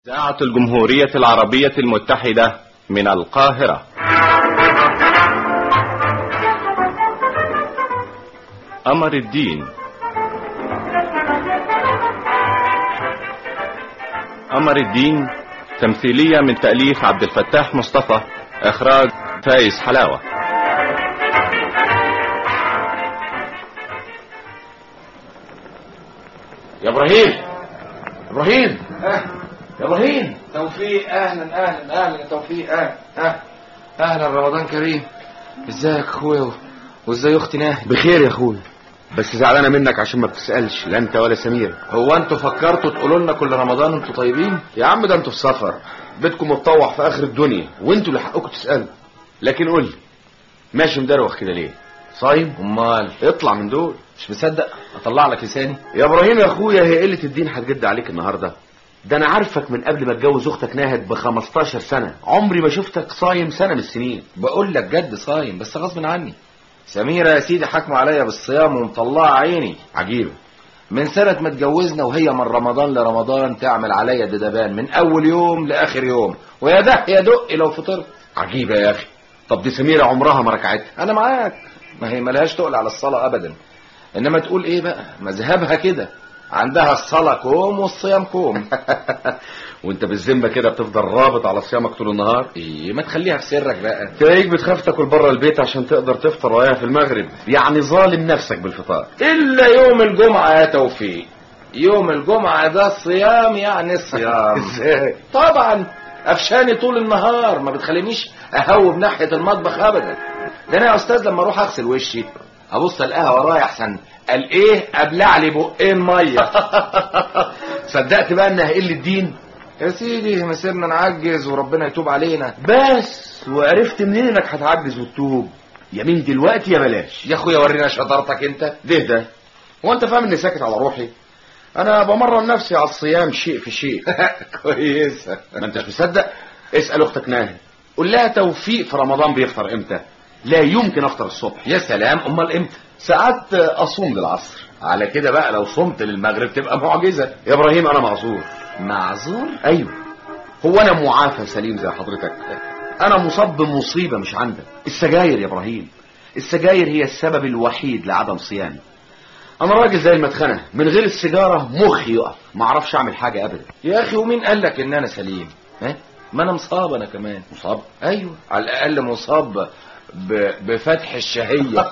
إذاعة الجمهورية العربية المتحدة من القاهرة أمر الدين أمر الدين تمثيلية من تأليف عبد الفتاح مصطفى إخراج فايز حلاوة يا ابراهيم ابراهيم يا ابراهيم توفيق اهلا اهلا اهلا يا توفيق اهلا اهلا اهلا رمضان كريم ازيك اخويا وازاي اختي ناهد بخير يا اخويا بس زعلانه منك عشان ما بتسالش لا انت ولا سمير هو انتوا فكرتوا تقولوا لنا كل رمضان انتوا طيبين يا عم ده انتوا في سفر بيتكم متطوح في اخر الدنيا وانتوا اللي حقكم تسالوا لكن قول لي ماشي مدروخ كده ليه صايم امال اطلع من دول مش مصدق اطلع لك لساني يا ابراهيم يا اخويا هي قله الدين هتجد عليك النهارده ده انا عارفك من قبل ما اتجوز اختك ناهد ب 15 سنه عمري ما شفتك صايم سنه من السنين بقول لك جد صايم بس غصب عني سميرة يا سيدي حكموا عليا بالصيام ومطلعة عيني عجيبه من سنة ما اتجوزنا وهي من رمضان لرمضان تعمل عليا دبان من أول يوم لآخر يوم ويا ده يا دق لو فطرت عجيبه يا اخي طب دي سميره عمرها ما ركعتها أنا معاك ما هي ملهاش تقل على الصلاة أبدا إنما تقول إيه بقى مذهبها كده عندها الصلاة كوم والصيام كوم وانت بالذمه كده بتفضل رابط على صيامك طول النهار إيه ما تخليها في سرك بقى تلاقيك بتخاف تاكل بره البيت عشان تقدر تفطر وياها في المغرب يعني ظالم نفسك بالفطار إلا يوم الجمعة يا توفيق يوم الجمعة ده صيام يعني صيام ازاي طبعا افشاني طول النهار ما بتخلينيش اهوب ناحيه المطبخ ابدا ده انا يا استاذ لما اروح اغسل وشي ابص الاقيها ورايا احسن قال ايه ابلع لي بقين ميه صدقت بقى انها قله دين يا سيدي مسيرنا نعجز وربنا يتوب علينا بس وعرفت منين انك هتعجز وتتوب يا مين دلوقتي يا بلاش يا اخويا ورينا شطارتك انت ده ده هو انت فاهم اني ساكت على روحي انا بمرن نفسي على الصيام شيء في شيء كويسه ما انتش مصدق اسال اختك ناهد قول لها توفيق في رمضان بيفطر امتى لا يمكن افطر الصبح يا سلام امال امتى ساعات اصوم للعصر على كده بقى لو صمت للمغرب تبقى معجزه يا ابراهيم انا معذور معذور ايوه هو انا معافى سليم زي حضرتك انا مصاب بمصيبه مش عندك السجاير يا ابراهيم السجاير هي السبب الوحيد لعدم صيامي انا راجل زي المدخنه من غير السيجاره مخي يقف ما اعرفش اعمل حاجه ابدا يا اخي ومين قال لك ان انا سليم ها ما انا مصاب انا كمان مصاب ايوه على الاقل مصاب ب... بفتح الشهيه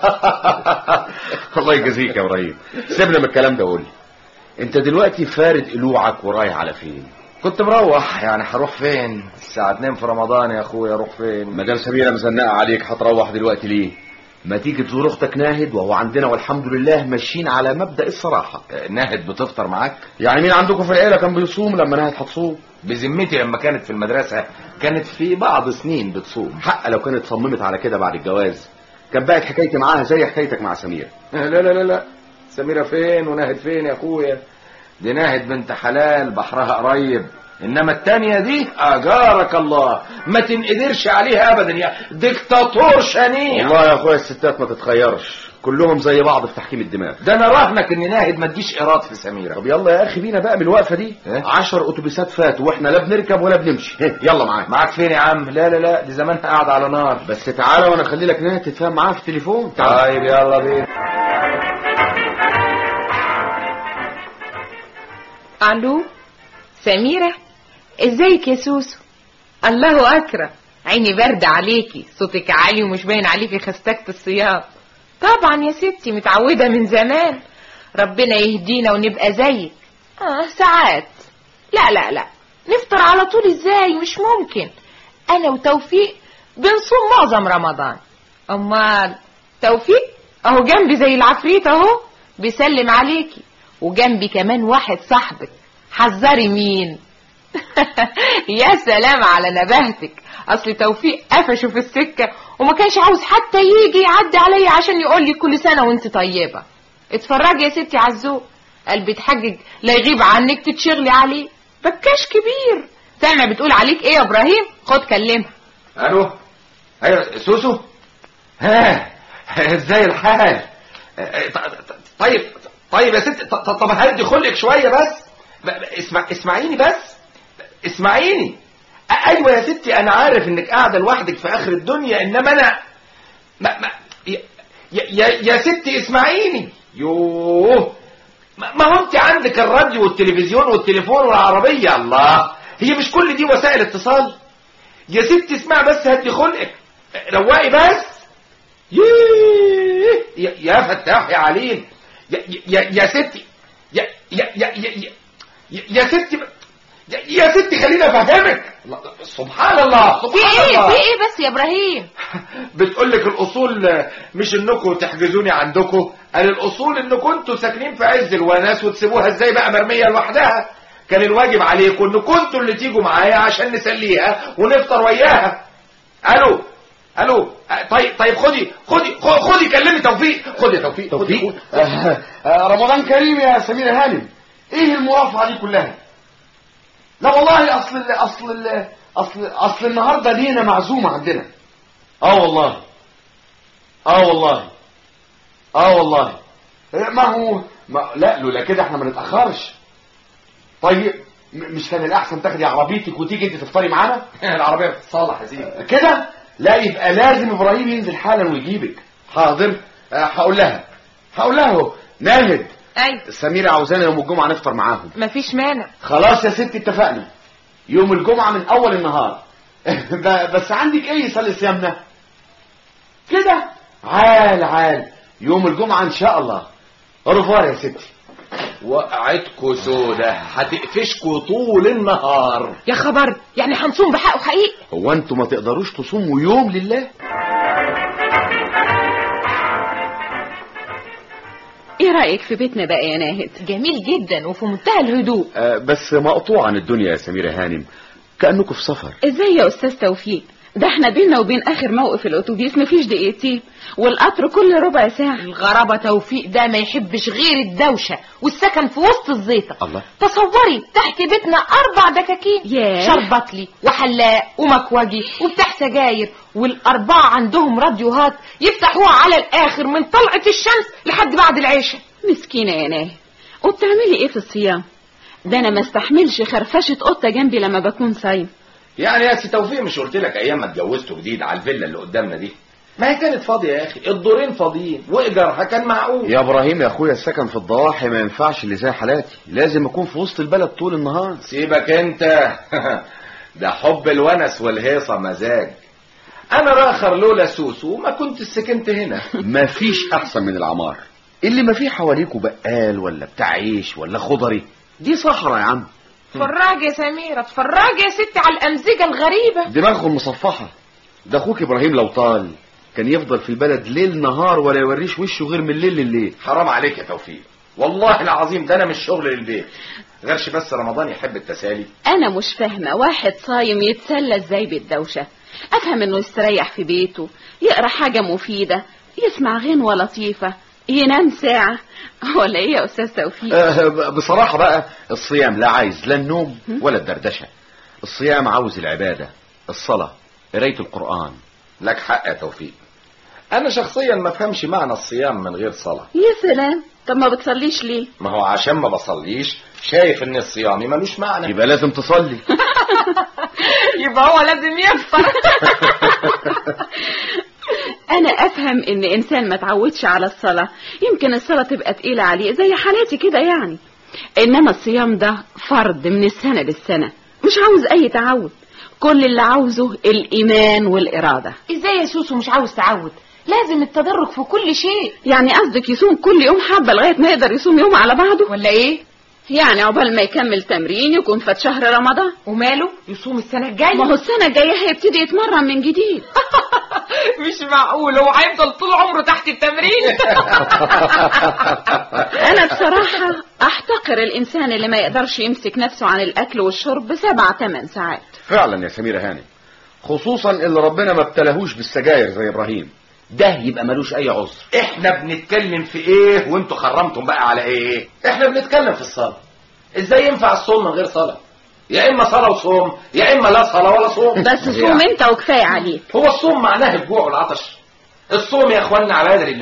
الله يجازيك يا ابراهيم سيبنا من الكلام ده قول لي انت دلوقتي فارد قلوعك ورايح على فين كنت مروح يعني هروح فين الساعه 2 في رمضان يا اخويا اروح فين مدام سميره مزنقه عليك هتروح دلوقتي ليه ما تيجي تزور اختك ناهد وهو عندنا والحمد لله ماشيين على مبدا الصراحه ناهد بتفطر معاك يعني مين عندكم في العيله كان بيصوم لما ناهد هتصوم بذمتي لما كانت في المدرسه كانت في بعض سنين بتصوم حق لو كانت صممت على كده بعد الجواز كان بقت حكايتي معاها زي حكايتك مع سمير لا لا لا لا سميره فين وناهد فين يا اخويا دي ناهد بنت حلال بحرها قريب انما التانية دي اجارك الله ما تنقدرش عليها ابدا يا ديكتاتور شنيع والله يا اخويا الستات ما تتخيرش كلهم زي بعض في تحكيم الدماغ ده انا راهنك ان ناهد ما تجيش ايراد في سميره طب يلا يا اخي بينا بقى من الوقفه دي إيه؟ عشر اتوبيسات فاتوا واحنا لا بنركب ولا بنمشي يلا معاك معاك فين يا عم لا لا لا دي زمانها قاعده على نار بس تعالى وانا اخلي لك ناهد تتفاهم معاها في التليفون تعالى طيب يلا بينا الو سميرة ازيك يا سوسو الله اكرم عيني برد عليكي صوتك عالي ومش باين عليكي خستكت الصيام طبعا يا ستي متعودة من زمان ربنا يهدينا ونبقى زيك اه ساعات لا لا لا نفطر على طول ازاي مش ممكن انا وتوفيق بنصوم معظم رمضان امال توفيق اهو جنبي زي العفريت اهو بيسلم عليكي وجنبي كمان واحد صاحبك حذري مين يا سلام على نباهتك اصل توفيق قفشه في السكه وما كانش عاوز حتى يجي يعدي عليا عشان يقول لي كل سنه وانت طيبه اتفرجي يا ستي على الذوق قلبي اتحجج لا يغيب عنك تتشغلي عليه بكاش كبير سامع بتقول عليك ايه يا ابراهيم خد كلمها الو ايوه سوسو ها ازاي الحال طيب طيب يا ست طب هدي خلقك شويه بس اسمع اسمعيني بس اسمعيني أ- ايوه يا ستي انا عارف انك قاعده لوحدك في اخر الدنيا انما انا ما ما يا, يا, يا ستي اسمعيني يوه ما ما هو انت عندك الراديو والتلفزيون والتليفون والعربيه الله هي مش كل دي وسائل اتصال يا ستي اسمع بس هدي خلقك رواقي بس ييه يا, يا فتاح يا عليم يا, يا, يا ستي يا يا يا يا, يا, يا, يا ستي يا, يا ستي خليني افهمك الله- سبحان الله في سبحان ايه الله في ايه بس يا ابراهيم بتقول لك الاصول مش انكم تحجزوني عندكم قال الاصول انكم انتوا ساكنين في عز الوناس وتسيبوها ازاي بقى مرميه لوحدها كان الواجب عليكم انكم انتوا اللي تيجوا معايا عشان نسليها ونفطر وياها الو الو آه، طيب طيب خدي خدي خ- خدي كلمي توفيق خدي يا توفيق خدي توفيق آه، آه، رمضان كريم يا سمير هانم ايه المرافعه دي كلها لا والله اصل ال اصل ال اصل اصل النهارده لينا معزومه عندنا اه والله اه والله اه والله إيه، ما هو ما لا لولا كده احنا ما نتاخرش طيب م- مش كان الاحسن تاخدي عربيتك وتيجي انت تفطري معانا العربيه بتتصلح يا سيدي كده لا يبقى لازم ابراهيم ينزل حالا ويجيبك حاضر آه، هقول لها هقول لها اهو ناهد ايوه سميرة عاوزانا يوم الجمعة نفطر معاهم مفيش مانع خلاص يا ستي اتفقنا يوم الجمعة من أول النهار ب- بس عندك ايه يصلي صيامنا كده عال عال يوم الجمعة إن شاء الله أوروفوار يا ستي وقعتكوا سودة هتقفشكوا طول النهار يا خبر يعني هنصوم بحقه حقيقي هو انتوا ما تقدروش تصوموا يوم لله ايه رأيك في بيتنا بقى يا ناهد جميل جدا وفي منتهى الهدوء آه بس مقطوع عن الدنيا يا سميرة هانم كأنكم في سفر ازاي يا استاذ توفيق ده احنا بينا وبين اخر موقف الاتوبيس مفيش دقيقتين والقطر كل ربع ساعة الغرابة توفيق ده ما يحبش غير الدوشة والسكن في وسط الزيطة الله. تصوري تحت بيتنا أربع دكاكين ياه. شربطلي وحلاق ومكوجي وبتاع سجاير والأربعة عندهم راديوهات يفتحوها على الآخر من طلعة الشمس لحد بعد العشاء مسكينة يا ناهد وبتعملي ايه في الصيام ده انا ما استحملش خرفشة قطة جنبي لما بكون صايم يعني يا سي توفيق مش قلت لك ايام ما اتجوزتوا جديد على الفيلا اللي قدامنا دي ما هي كانت فاضيه يا اخي الدورين فاضيين وايجارها كان معقول يا ابراهيم يا اخويا السكن في الضواحي ما ينفعش اللي زي حالاتي لازم اكون في وسط البلد طول النهار سيبك انت ده حب الونس والهيصه مزاج انا راخر لولا سوسو ما كنت سكنت هنا مفيش احسن من العمار اللي ما فيه حواليكوا بقال ولا بتاع عيش ولا خضري دي صحراء يا عم اتفرجي يا سميرة اتفرجي يا ستي على الأمزجة الغريبة دماغهم مصفحة ده اخوك ابراهيم لو طال كان يفضل في البلد ليل نهار ولا يوريش وشه غير من الليل لليل حرام عليك يا توفيق والله العظيم ده انا مش شغل للبيت غيرش بس رمضان يحب التسالي انا مش فاهمة واحد صايم يتسلى ازاي بالدوشة افهم انه يستريح في بيته يقرا حاجة مفيدة يسمع غنوة لطيفة ينام ساعة ولا ايه يا استاذ توفيق آه ب- بصراحة بقى الصيام لا عايز لا النوم ولا الدردشة الصيام عاوز العبادة الصلاة قراية القرآن لك حق يا توفيق انا شخصيا ما فهمش معنى الصيام من غير صلاه يا سلام طب ما بتصليش ليه ما هو عشان ما بصليش شايف ان الصيام ملوش معنى يبقى لازم تصلي يبقى هو لازم يفطر انا افهم ان انسان ما تعودش على الصلاة يمكن الصلاة تبقى تقيلة عليه زي حالاتي كده يعني انما الصيام ده فرض من السنة للسنة مش عاوز اي تعود كل اللي عاوزه الايمان والارادة ازاي يا سوسو مش عاوز تعود لازم التدرج في كل شيء يعني قصدك يصوم كل يوم حبة لغاية ما يقدر يصوم يوم على بعضه ولا ايه يعني عقبال ما يكمل تمرين يكون فات شهر رمضان وماله يصوم السنة الجاية ما هو السنة الجاية هيبتدي يتمرن من جديد مش معقول هو هيفضل طول عمره تحت التمرين انا بصراحة احتقر الانسان اللي ما يقدرش يمسك نفسه عن الاكل والشرب سبع تمن ساعات فعلا يا سميرة هانم خصوصا اللي ربنا ما ابتلهوش بالسجاير زي ابراهيم ده يبقى ملوش اي عذر احنا بنتكلم في ايه وانتوا خرمتم بقى على ايه احنا بنتكلم في الصلاة ازاي ينفع الصوم من غير صلاة يا اما صلاة وصوم يا اما لا صلاة ولا صوم بس صوم انت وكفاية عليك هو الصوم معناه الجوع والعطش الصوم يا اخوانا عبادة لله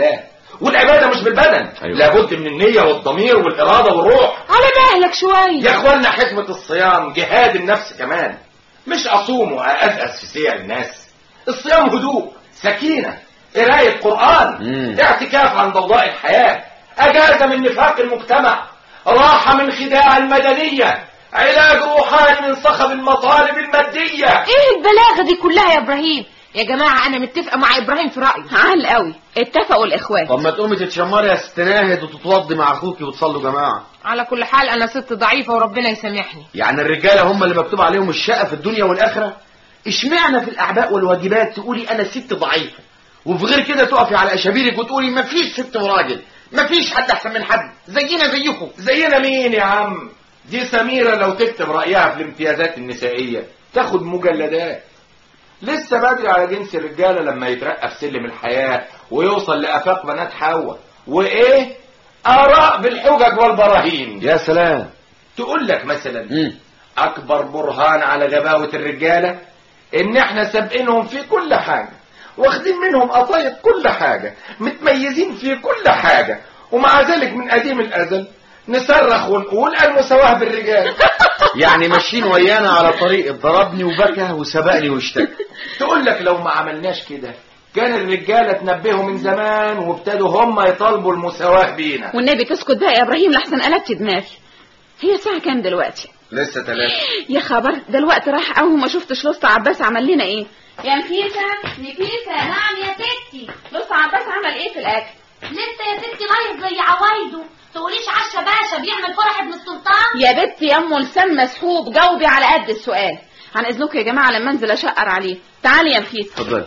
والعبادة مش بالبدن أيوة. لابد من النية والضمير والإرادة والروح على مهلك شوية يا اخوانا حكمة الصيام جهاد النفس كمان مش اصوم وأزأز في سير الناس الصيام هدوء سكينة قراية قرآن مم. اعتكاف عن ضوضاء الحياة أجازة من نفاق المجتمع راحة من خداع المدنية علاج روحاني من صخب المطالب المادية ايه البلاغة دي كلها يا ابراهيم يا جماعة انا متفقة مع ابراهيم في رأيي عال قوي اتفقوا الاخوات طب ما تقومي تتشمري يا ست ناهد وتتوضي مع اخوكي وتصلوا جماعه على كل حال انا ست ضعيفة وربنا يسامحني يعني الرجاله هم اللي مكتوب عليهم الشقه في الدنيا والاخره اشمعنى في الاعباء والواجبات تقولي انا ست ضعيفه وفي غير كده تقفي على اشابيرك وتقولي مفيش ست وراجل مفيش حد احسن من حد زينا زيكم زينا مين يا عم دي سميرة لو تكتب رأيها في الامتيازات النسائية تاخد مجلدات لسه بدري على جنس الرجالة لما يترقى في سلم الحياة ويوصل لآفاق بنات حواء وإيه آراء بالحجج والبراهين يا سلام تقول لك مثلا مم. أكبر برهان على غباوة الرجالة إن إحنا سابقينهم في كل حاجة واخدين منهم قطايف كل حاجة متميزين في كل حاجة ومع ذلك من قديم الأزل نصرخ ونقول المساواة بالرجال يعني ماشيين ويانا على طريق ضربني وبكى وسبقني واشتكى تقول لك لو ما عملناش كده كان الرجالة تنبهوا من زمان وابتدوا هم يطالبوا المساواة بينا والنبي تسكت بقى يا ابراهيم لحسن قلبت دماغي هي الساعة كام دلوقتي لسه ثلاثة يا خبر ده الوقت راح قوي وما شفتش لص عباس عمل لنا ايه يا نفيسة نفيسة نعم يا ستي لص عباس عمل ايه في الاكل لسه يا ستي لايف زي عوايده تقوليش عشا باشا بيعمل فرح ابن السلطان يا بنتي يا ام لسان مسحوب جاوبي على قد السؤال عن اذنكم يا جماعه لما انزل اشقر عليه تعالي يا نفيسة اتفضلي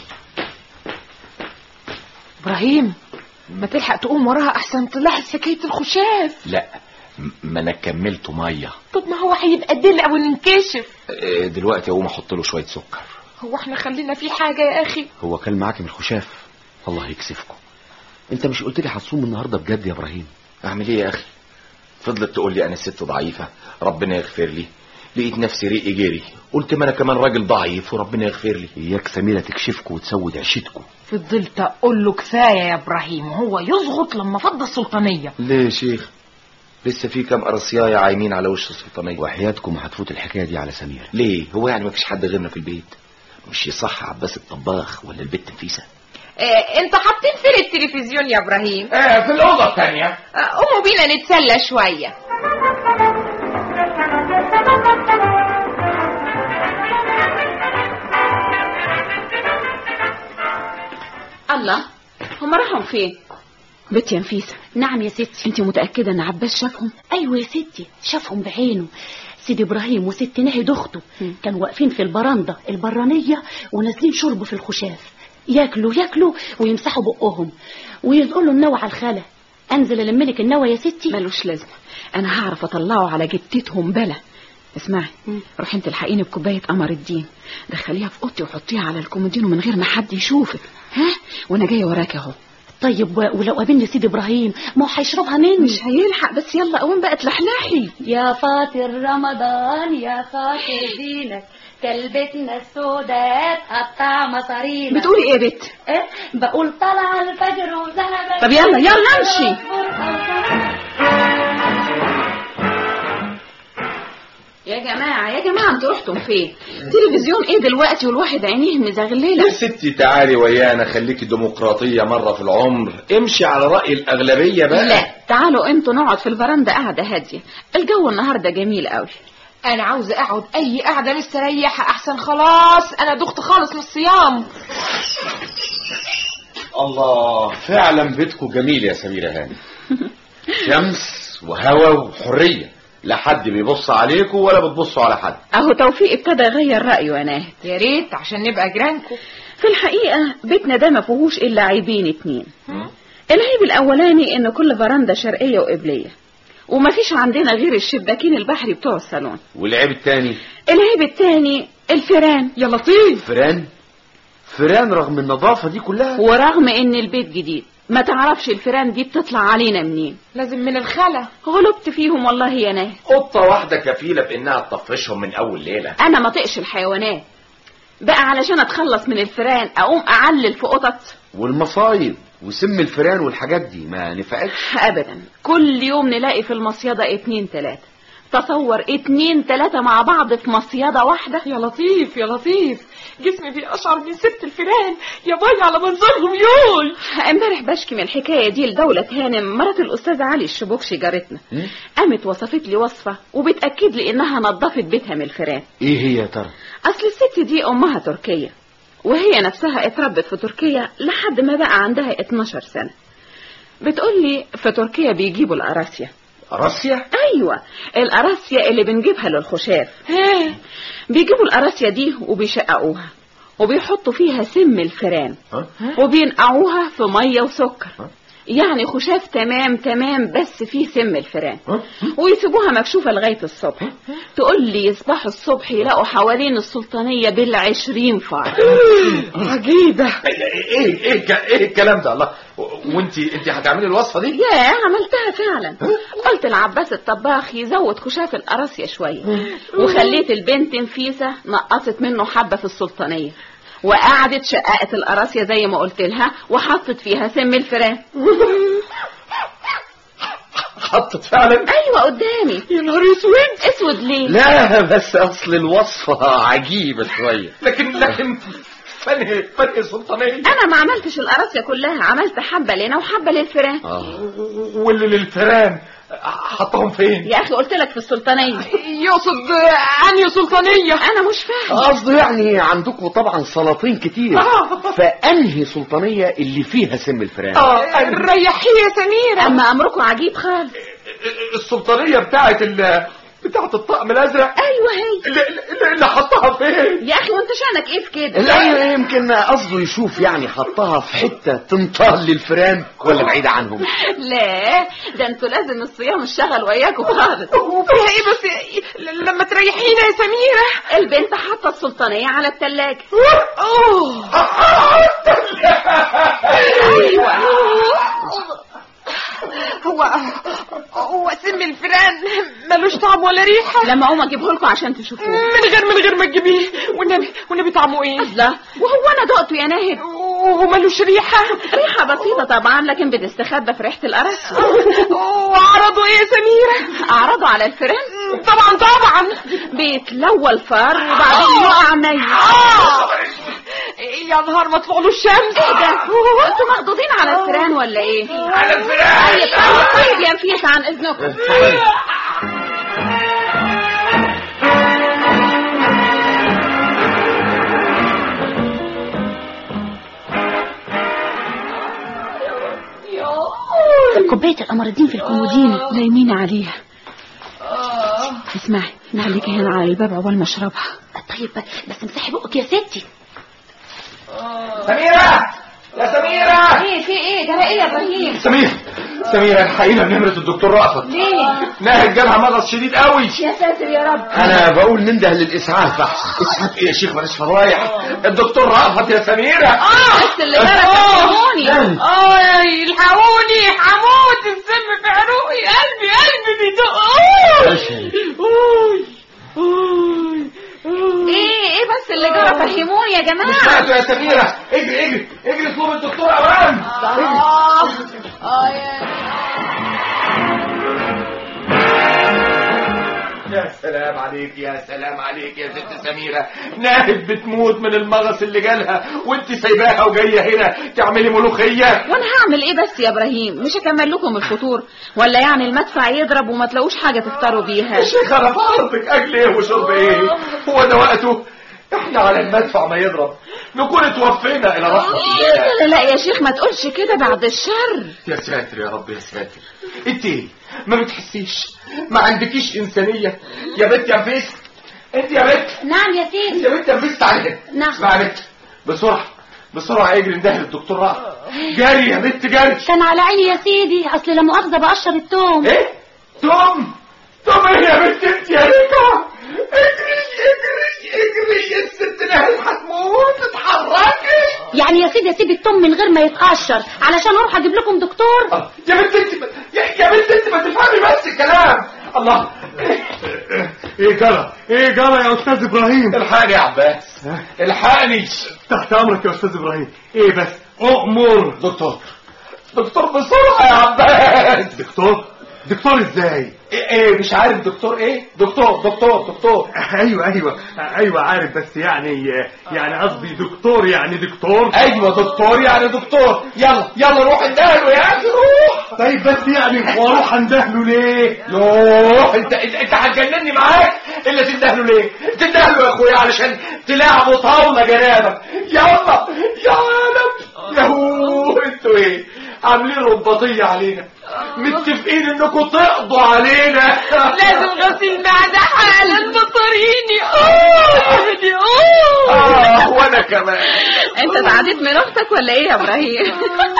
ابراهيم ما تلحق تقوم وراها احسن تلاحظ حكاية الخشاف لا ما انا كملته ميه طب ما هو هيبقى دلع وننكشف دلوقتي اقوم احط له شويه سكر هو احنا خلينا في حاجة يا اخي هو كان معاك من الخشاف الله يكسفكم انت مش قلت لي هتصوم النهارده بجد يا ابراهيم اعمل ايه يا اخي فضلت تقول لي انا ست ضعيفه ربنا يغفر لي لقيت نفسي ريقي جري قلت ما انا كمان راجل ضعيف وربنا يغفر لي اياك سميره تكشفكم وتسود عيشتكم فضلت اقول له كفاية يا ابراهيم وهو يزغط لما فض السلطانية ليه يا شيخ لسه في كام قرصيايه عايمين على وش السلطانيه وحياتكم هتفوت الحكايه دي على سميره ليه هو يعني ما فيش حد غيرنا في البيت مش يصح عباس الطباخ ولا البت نفيسه اه انت حاطين فين التلفزيون يا ابراهيم آه في الاوضه الثانيه اه قوموا بينا نتسلى شوية الله هم راحوا فين بنتي يا نفيسة نعم يا ستي انت متأكدة ان عباس شافهم ايوه يا ستي شافهم بعينه سيدي ابراهيم وست ناهد اخته مم. كانوا واقفين في البرندة البرانية ونازلين شرب في الخشاف ياكلوا ياكلوا ويمسحوا بقهم ويقولوا النوى على الخلا انزل الملك النوى يا ستي ملوش لازمة انا هعرف اطلعه على جتتهم بلا اسمعي مم. روحي انت الحقيني بكوبايه قمر الدين دخليها في اوضتي وحطيها على الكومودينو من غير ما حد يشوفك ها وانا جايه وراك اهو طيب و- ولو قابلني سيدي ابراهيم ما هو هيشربها مني مش هيلحق بس يلا قوم بقى تلحلحي يا فاطر رمضان يا فاطر دينك كلبتنا السوداء قطع مصارينا بتقولي ايه يا بت إيه؟ بقول طلع الفجر وذهب طب يلا يلا امشي يا جماعه يا جماعه انتوا رحتم فين تلفزيون ايه دلوقتي والواحد عينيه مزغلله يا ستي تعالي ويانا خليكي ديمقراطية مرة في العمر امشي على رأي الأغلبية بقى لا تعالوا انتوا نقعد في الفرندا قاعده هاديه الجو النهارده جميل قوي انا عاوزة اقعد اي قعدة مستريحة احسن خلاص انا دخت خالص من الصيام الله فعلا بيتكم جميل يا سميرة هاني شمس وهوا وحرية لا حد بيبص عليكم ولا بتبصوا على حد اهو توفيق ابتدى يغير رايه يا ناهد يا ريت عشان نبقى جيرانكم في الحقيقه بيتنا ده ما فيهوش الا عيبين اتنين العيب الاولاني ان كل فرندا شرقيه وقبليه ومفيش عندنا غير الشباكين البحري بتوع الصالون والعيب التاني العيب التاني الفيران يا لطيف فران فران رغم النظافة دي كلها ورغم ان البيت جديد ما تعرفش الفيران دي بتطلع علينا منين لازم من الخلا غلبت فيهم والله يا ناهد قطة واحدة كفيلة بإنها تطفشهم من أول ليلة انا ما طقش الحيوانات بقى علشان اتخلص من الفيران اقوم اعلل في قطط والمصايب وسم الفيران والحاجات دي ما نفعتش ابدا كل يوم نلاقي في المصيدة اتنين تلاتة تصور اتنين تلاتة مع بعض في مصيدة واحدة يا لطيف يا لطيف جسمي بيقشعر من ست الفيران يا باي على منظرهم يوي امبارح بشكي من الحكاية دي لدولة هانم مرات الأستاذ علي الشبوكشي جارتنا قامت وصفت لي وصفة وبتأكد لي إنها نظفت بيتها من الفيران ايه هي يا ترى أصل الست دي أمها تركية وهي نفسها اتربت في تركيا لحد ما بقى عندها 12 سنة بتقول لي في تركيا بيجيبوا القراصية راسيا ايوه القراصية اللي بنجيبها للخشاف بيجيبوا القراصية دي وبيشققوها وبيحطوا فيها سم الفيران ها؟ وبينقعوها في ميه وسكر يعني خشاف تمام تمام بس فيه سم الفيران ويسيبوها مكشوفة لغاية الصبح تقول لي يصبحوا الصبح يلاقوا حوالين السلطانية بالعشرين فار عجيبة ايه ايه الك- ايه الكلام ده الله وانت انت هتعملي الوصفه دي يا عملتها فعلا قلت لعباس الطباخ يزود خشاف القراصية شوية وخليت البنت نفيسة نقصت منه حبة في السلطانية وقعدت شققت القراصية زي ما قلت لها وحطت فيها سم الفيران حطت فعلا ايوه قدامي يا نهار اسود اسود ليه لا بس اصل الوصفة عجيبة شوية لكن لكن فني فني سلطانيه انا ما عملتش القراصية كلها عملت حبة لنا وحبة للفيران اه واللي للفيران حطهم فين يا اخي قلت لك في السلطانية يقصد انهي سلطانية انا مش فاهم قصده يعني عندكم طبعا سلاطين كتير فانهي سلطانية اللي فيها سم الفيران ريحيه يا سميرة اما امركم عجيب خالص السلطانيه بتاعت ال بتاعت الطقم الازرق ايوه هي اللي, اللي- اللي حطها فين يا اخي وانت شانك ايه في كده لا يمكن قصده يشوف يعني حطها في حتة تنطال للفيران ولا بعيدة عنهم لا ده انتوا لازم الصيام الشغل وياكم خالص وفيها ايه بس ل- لما تريحينا يا سميرة البنت حاطه السلطانيه على التلاجة اوه ايوه هو هو سم الفيران ملوش طعم ولا ريحة لما اقوم اجيبه لكم عشان تشوفوه من غير من غير ما تجيبيه والنبي والنبي طعمه ايه لا وهو انا دقته يا ناهد وملوش ريحة ريحه بسيطه طبعا لكن بتستخبى في ريحه القرص وعرضوا ايه يا سميرة اعرضه على الفيران طبعا طبعا بيتلوى الفار وبعدين يقع ني آه. يا نهار مطلوع له الشمس ايه ده انتوا مخضوضين على الفيران ولا ايه على الفيران طيب طيب طيب يا نفيس عن اذنكم كوباية القمر الدين في الكومودينو نايمين عليها اسمعي نعليك هنا على الباب عقبال ما اشربها طيب بس امسحي بقك يا ستي سميرة يا سميرة ايه في ايه ده ايه يا ابراهيم سميرة سميرة الحقيقة بنمرة الدكتور رأفت ليه ناهد جالها مغص شديد قوي يا ساتر يا رب انا بقول ننده للاسعاف احسن اسعد ايه يا شيخ ماليش فضايح الدكتور رأفت يا سميرة بس اللي جرى فهموني اه الحقوني حموت السم في عروقي قلبي قلبي بيدق أوي. أوي. أوي. ايه ايه بس اللي جرى فهموني يا جماعه سمعتوا يا سميرة اجري اجري اجري اطلب الدكتور اوام اه اه يا يا سلام عليك يا سلام عليك يا ست سميرة ناهد بتموت من المغص اللي جالها وانت سايباها وجاية هنا تعملي ملوخية وانا هعمل ايه بس يا ابراهيم مش هكمل لكم الفطور ولا يعني المدفع يضرب وما تلاقوش حاجه تفطروا بيها يا شيخ انا في عرضك اكل ايه وشرب ايه هو ده وقته احنا على المدفع ما يضرب نكون اتوفينا الى رحمة الله لا لا لا يا شيخ ما تقولش كده بعد الشر يا ساتر يا رب يا ساتر انت ايه ما بتحسيش ما عندكيش انسانية يا بنت يا نفيس انت يا بنت نعم يا سيدي يا بنت يا نفيس تعالي نعم. اسمع يا بنت بسرعة بسرعة اجري ندهل الدكتور رأفت جري يا بنت جري كان على عيني يا سيدي اصل لا مؤاخذة بقشر التوم ايه توم توم ايه يا بنت انت يا ريكا اجري اجري اجري يا ست نهل هتموت اتحركي يعني يا سيدي اسيب التوم من غير ما يتقشر علشان اروح اجيب لكم دكتور آه، يا بنت انت يا, يا بنت انت ما تفهمي بس الكلام الله ايه جرى ايه جرى يا استاذ ابراهيم الحقني يا عباس الحقني تحت امرك يا استاذ ابراهيم ايه بس اؤمر دكتور دكتور بسرعة يا عباس دكتور دكتور ازاي ايه ايه مش عارف دكتور ايه دكتور دكتور دكتور ايوه ايوه ايوه عارف بس يعني يعني قصدي دكتور يعني دكتور ايوه دكتور يعني دكتور يلا يلا روح اندهله يا اخي روح طيب بس يعني واروح اندهله ليه يوه انت انت, انت هتجنني معاك الا تندهله ليه تندهله يا اخويا علشان تلعبوا طاوله جنابك يلا يا عالم يهو انتوا ايه عاملين رباطيه علينا متفقين انكم تقضوا علينا لازم غسيل معدة حالا مطريني اوه يهدي اوه اه وانا كمان انت اتعديت من اختك ولا ايه يا ابراهيم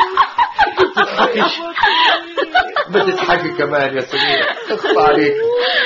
تضحكيش بتضحكي كمان يا سميرة اخفى عليك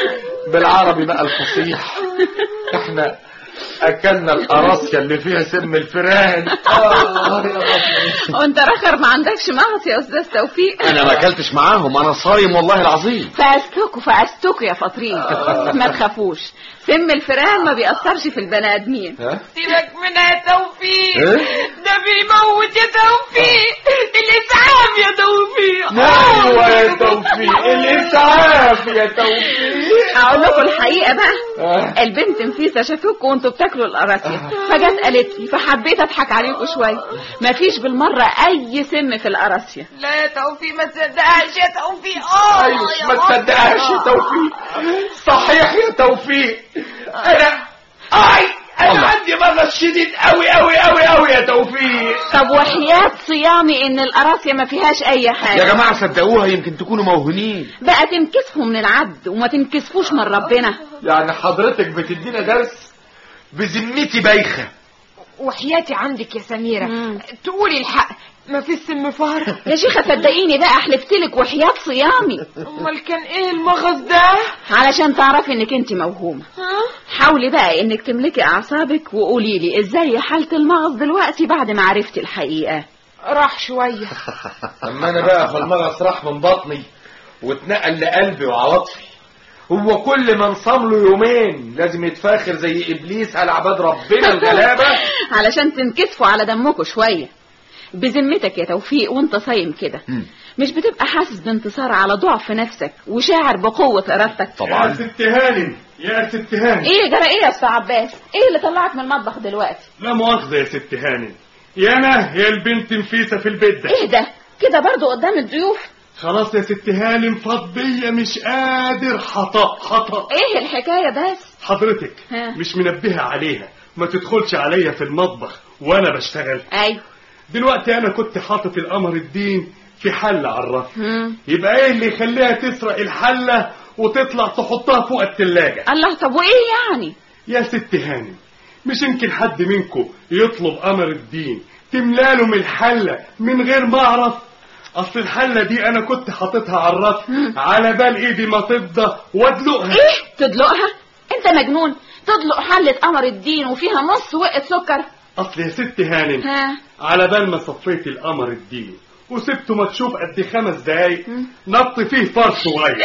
بالعربي بقى الفصيح احنا اكلنا القراصية اللي فيها سم الفيران آه يا رب. وانت رخر ما عندكش مغص يا استاذ توفيق انا ما اكلتش معاهم انا صايم والله العظيم فاستكوا فاستكوا يا فطرين ما تخافوش سم الفئران ما بيأثرش في البني ادمين ها؟ سيبك منها يا توفيق إيه؟ ده بيموت يا توفيق الاسعاف يا توفيق ايوه يا توفيق الاسعاف يا توفيق اقول لكم الحقيقه بقى آه. البنت نفيسه شافوكوا وانتوا بتاكلوا القراصيه فجت قالت لي فحبيت اضحك عليكم شويه مفيش بالمره اي سم في القراصيه لا يا توفيق ما تصدقهاش يا توفيق اه ايوه يا ما بابا. تصدقهاش يا توفيق صحيح يا توفيق انا اي انا عندي مرض شديد قوي قوي قوي قوي يا توفيق طب وحياة صيامي ان القراصيه ما فيهاش اي حاجه يا جماعة صدقوها يمكن تكونوا موهومين بقى تنكسفوا من العد وما تنكسفوش من ربنا يعني حضرتك بتدينا درس بذمتي بايخه وحياتي عندك يا سميرة مم. تقولي الحق ما في سم فار يا شيخة صدقيني بقى حلفتلك وحياة صيامي امال كان ايه المغص ده علشان تعرفي انك انت موهومة ها حاولي بقى انك تملكي اعصابك وقولي لي ازاي حالة المغص دلوقتي بعد ما عرفتي الحقيقة راح شوية اما انا بقى فالمغص راح من بطني واتنقل لقلبي وعواطفي هو كل ما انصام له يومين لازم يتفاخر زي ابليس على عباد ربنا الغلابه علشان تنكسفوا على دمكم شوية بذمتك يا توفيق وانت صايم كده مش بتبقى حاسس بانتصار على ضعف نفسك وشاعر بقوة ارادتك يا طبعا ست هانم يا ست هانم ايه جرى ايه يا استاذ عباس ايه اللي طلعك من المطبخ دلوقتي لا مؤاخذة يا ست هانم يا انا يا البنت نفيسة في البيت ده ايه ده كده برضو قدام الضيوف خلاص يا ست هانم فضية مش قادر خطأ خطأ ايه الحكاية بس حضرتك ها. مش منبهة عليها ما تدخلش عليا في المطبخ وانا بشتغل ايوه دلوقتي انا كنت حاطط القمر الدين في حلة على الرف مم. يبقى ايه اللي يخليها تسرق الحلة وتطلع تحطها فوق التلاجة الله طب وايه يعني يا ست هانم مش يمكن حد منكم يطلب قمر الدين تملاله من الحلة من غير ما اعرف اصل الحلة دي انا كنت حاططها على الرف على بال ايدي ما تفضى وادلقها ايه تدلقها انت مجنون تدلق حلة قمر الدين وفيها نص وقت سكر اصل يا ست هانم ها على بال ما صفيت القمر الدين وسبته ما تشوف قد خمس دقايق نط فيه فار صغير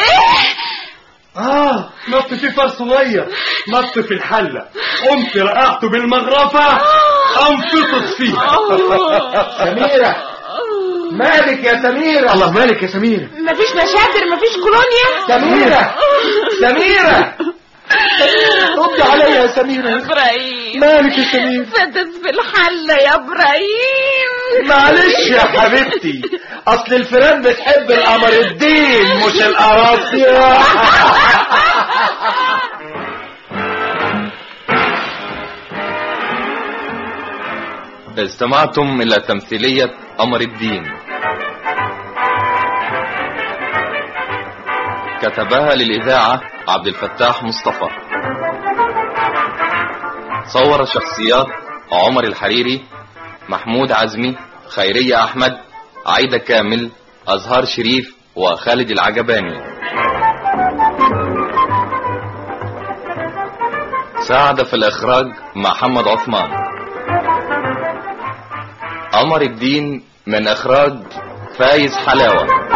اه نط فيه فار صغير نط في الحلة قمت رقعته بالمغرفة انفطت فيها سميره مالك يا سميره الله مالك يا سمير مفيش مشاكل مفيش كولونيا سميره سميره رد عليا يا سميره ابراهيم مالك يا سميره فتت في الحلة يا ابراهيم معلش يا حبيبتي اصل الفيران بتحب القمر الدين مش القراصية استمعتم إلى تمثيلية قمر الدين كتبها للإذاعة عبد الفتاح مصطفى صور شخصيات عمر الحريري محمود عزمي خيرية أحمد عايدة كامل أزهار شريف وخالد العجباني ساعد في الإخراج محمد عثمان قمر الدين من إخراج فايز حلاوة